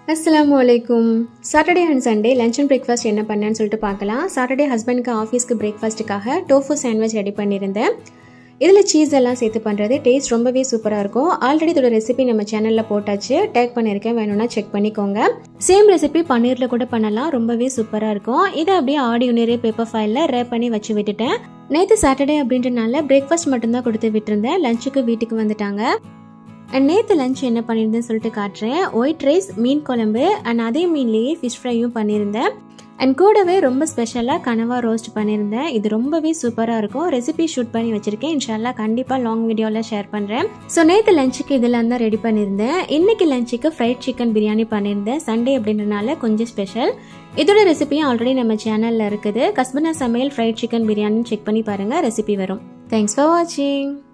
அஸ்ஸலாமு அலைக்கும் Saturday and Sunday lunch and breakfast என்ன பண்ணேன்னு சொல்லிட்டு பார்க்கலாம் சாட்டர்டே ஹஸ்பண்டுக்கு ஆஃபீஸ்க்கு பிரேக்ஃபாஸ்ட்டுக்காக டோஃபு சாண்ட்விச் ரெடி பண்ணியிருந்தேன் இதில் சீஸ் எல்லாம் சேர்த்து பண்ணுறது டேஸ்ட் ரொம்பவே சூப்பராக இருக்கும் ஆல்ரெடி இதோட ரெசிபி நம்ம சேனலில் போட்டாச்சு டேக் பண்ணியிருக்கேன் வேணும்னா செக் பண்ணிக்கோங்க சேம் ரெசிபி பன்னீரில் கூட பண்ணலாம் ரொம்பவே சூப்பராக இருக்கும் இதை அப்படியே ஆடியோ நிறைய பேப்பர் ஃபைலில் ரேப் பண்ணி வச்சு விட்டுட்டேன் நேற்று சாட்டர்டே அப்படின்றனால பிரேக்ஃபாஸ்ட் மட்டும்தான் கொடுத்து விட்டுருந்தேன் லஞ்சுக்கு வீட்டுக்கு வந்துட்டாங்க அண்ட் நேற்று லஞ்ச் என்ன பண்ணியிருந்தேன்னு சொல்லிட்டு காட்டுறேன் ஒயிட் ரைஸ் மீன் குழம்பு அண்ட் அதே மீன்லேயே ஃபிஷ் ஃப்ரையும் பண்ணியிருந்தேன் அண்ட் கூடவே ரொம்ப ஸ்பெஷலாக கனவா ரோஸ்ட் பண்ணியிருந்தேன் இது ரொம்பவே சூப்பராக இருக்கும் ரெசிபி ஷூட் பண்ணி வச்சுருக்கேன் இன்ஷால்லா கண்டிப்பாக லாங் வீடியோவில் ஷேர் பண்ணுறேன் ஸோ நேற்று லஞ்சுக்கு இதெல்லாம் தான் ரெடி பண்ணியிருந்தேன் இன்னைக்கு லஞ்சுக்கு ஃப்ரைட் சிக்கன் பிரியாணி பண்ணியிருந்தேன் சண்டே அப்படின்றனால கொஞ்சம் ஸ்பெஷல் இதோட ரெசிபியும் ஆல்ரெடி நம்ம சேனலில் இருக்குது கஸ்பனா சமையல் ஃப்ரைட் சிக்கன் பிரியாணின்னு செக் பண்ணி பாருங்கள் ரெசிபி வரும் தேங்க்ஸ் ஃபார் வாட்சிங்